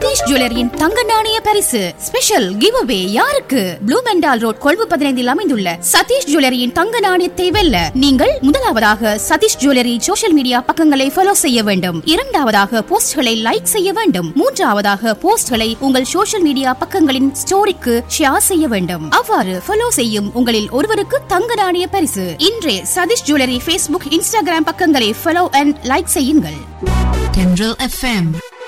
சதீஷ் ஜுவல்லரியின் தங்க நாணய பரிசு ஸ்பெஷல் கிவ் அவே யாருக்கு ப்ளூ மெண்டால் ரோட் கொழும்பு பதினைந்தில் அமைந்துள்ள சதீஷ் ஜுவல்லரியின் தங்க நாணயத்தை வெல்ல நீங்கள் முதலாவதாக சதீஷ் ஜுவல்லரி சோஷியல் மீடியா பக்கங்களை ஃபாலோ செய்ய வேண்டும் இரண்டாவதாக போஸ்ட்களை லைக் செய்ய வேண்டும் மூன்றாவதாக போஸ்ட்களை உங்கள் சோஷியல் மீடியா பக்கங்களின் ஸ்டோரிக்கு ஷேர் செய்ய வேண்டும் அவ்வாறு ஃபாலோ செய்யும் உங்களில் ஒருவருக்கு தங்க நாணய பரிசு இன்றே சதீஷ் ஜுவல்லரி ஃபேஸ்புக் இன்ஸ்டாகிராம் பக்கங்களை ஃபாலோ அண்ட் லைக் செய்யுங்கள் Tendril FM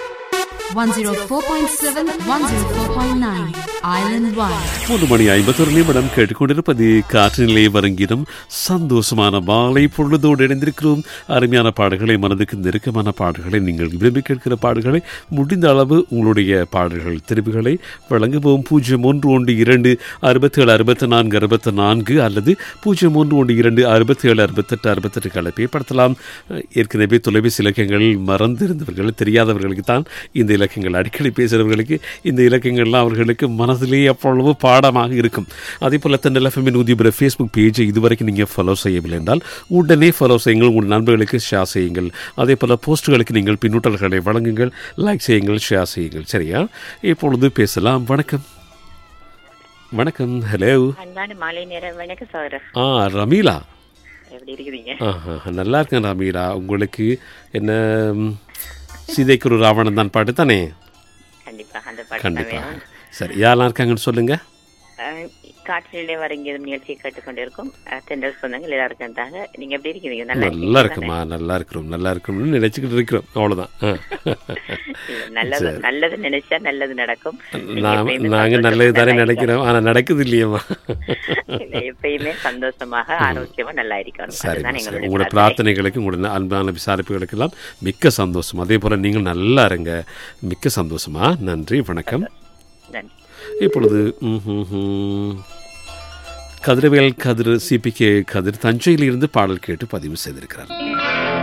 104.7 104.9 Island Wide மூன்று மணி ஐம்பத்தொரு நிமிடம் கேட்டுக்கொண்டிருப்பது காற்றினிலே வருங்கிடும் சந்தோஷமான மாலை பொழுதோடு இணைந்திருக்கிறோம் அருமையான பாடல்களை மனதுக்கு நெருக்கமான பாடல்களை நீங்கள் விரும்பி கேட்கிற பாடல்களை முடிந்த அளவு உங்களுடைய பாடல்கள் தெரிவுகளை வழங்குவோம் பூஜ்ஜியம் ஒன்று ஒன்று இரண்டு அறுபத்தேழு அறுபத்தி நான்கு அறுபத்தி நான்கு அல்லது பூஜ்ஜியம் ஒன்று ஒன்று இரண்டு அறுபத்தேழு அறுபத்தெட்டு அறுபத்தெட்டு கலப்பை படுத்தலாம் ஏற்கனவே தொலைபேசி இலக்கங்கள் மறந்திருந்தவர்கள் தெரியாதவர்களுக்கு தான் இந்த இலக்கங்கள் அடிக்கடி பேசுகிறவர்களுக்கு இந்த இலக்கங்கள்லாம் அவர்களுக்கு மனதிலே அவ்வளவு பாடமாக இருக்கும் அதே போல் தென்னல் எஃப்எம்மின் உதிபுற ஃபேஸ்புக் பேஜை இதுவரைக்கும் நீங்கள் ஃபாலோ செய்யவில்லை என்றால் உடனே ஃபாலோ செய்யுங்கள் உங்கள் நண்பர்களுக்கு ஷேர் செய்யுங்கள் அதே போல் போஸ்ட்டுகளுக்கு நீங்கள் பின்னூட்டல்களை வழங்குங்கள் லைக் செய்யுங்கள் ஷேர் செய்யுங்கள் சரியா இப்பொழுது பேசலாம் வணக்கம் வணக்கம் ஹலோ அன்பான மாலை நேரம் வணக்கம் சார் ஆ ரமீலா எப்படி இருக்கிறீங்க ஆஹா நல்லா இருக்கேன் ரமீலா உங்களுக்கு என்ன ம், சீதைக்கு ஒரு ராவணன் தான் பாட்டு தானே கண்டிப்பா அந்த பாட்டு தான் கண்டிப்பா வேணும் சரி யாரெல்லாம் இருக்காங்கன்னு சொல்லுங்க அஹ், காற்றிலே வரங்கியதும் நிகழ்ச்சியை கேட்டுக்கொண்டிருக்கும் அஹ், தென்றல் சொந்தங்கள் எல்லாரும் இருக்காங்க நீங்க எப்படி இருக்கிறீங்க நல்லா நல்லா இருக்கீங்களா? இருக்குமா நல்லா இருக்கிறோம் நல்லா இருக்கணும்னு நினைச்சுக்கிட்டு இருக்கிறோம் அவ்வளவுதான் ஆ. இல்ல, நல்லது நல்லது நினைச்சா நல்லது நடக்கும் நீங்க நான் எப்பயுமே நாங்க சந்தோஷமா நல்லது தானே நல்லா நினைக்கிறோம் ஆனா நடக்குது இல்லையம்மா இருக்கணும். இல்ல, எப்பயுமே சந்தோஷமாக ஆரோக்கியமா நல்லா இருக்கணும் சரி அதுதான் சரி எங்களுடைய உங்களோட பிரார்த்தனை. பிரார்த்தனைகளுக்கு உங்களோட அன்பான விசாரிப்புகளுக்கெல்லாம் மிக்க சந்தோஷம் அதே போல நீங்கள் நல்லா இருங்க மிக்க சந்தோஷமா நன்றி வணக்கம் நன்றி இப்பொழுது ம்ஹும்ஹும். கதிரவேல் கதிர் சிபிகே கதிர் தஞ்சையிலிருந்து பாடல் கேட்டு பதிவு செய்திருக்கிறார்